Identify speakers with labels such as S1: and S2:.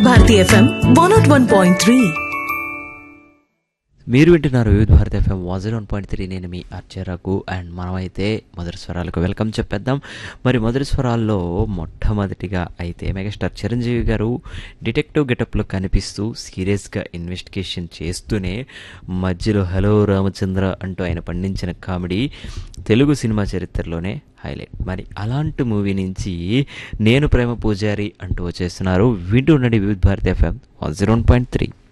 S1: Bharati FM one nought one point three
S2: మీరు వింటున్నారు Vividh Bharat FM వాజర్ వన్ పాయింట్ త్రీ నేను మీ అర్చరకు అండ్ మనమైతే మొదటి స్వరాలకు వెల్కమ్ చెప్పేద్దాం మరి మొదటి స్వరాల్లో మొట్టమొదటిగా అయితే మెగాస్టార్ చిరంజీవి గారు డిటెక్టివ్ గెటప్లో కనిపిస్తూ సీరియస్గా ఇన్వెస్టిగేషన్ చేస్తూనే మధ్యలో హలో రామచంద్ర అంటూ ఆయన పండించిన కామెడీ తెలుగు సినిమా చరిత్రలోనే హైలైట్ మరి అలాంటి మూవీ నుంచి నేను ప్రేమ పూజారి అంటూ వచ్చేస్తున్నారు వింటూ ఉండండి Vividh Bharati FM one zero one point three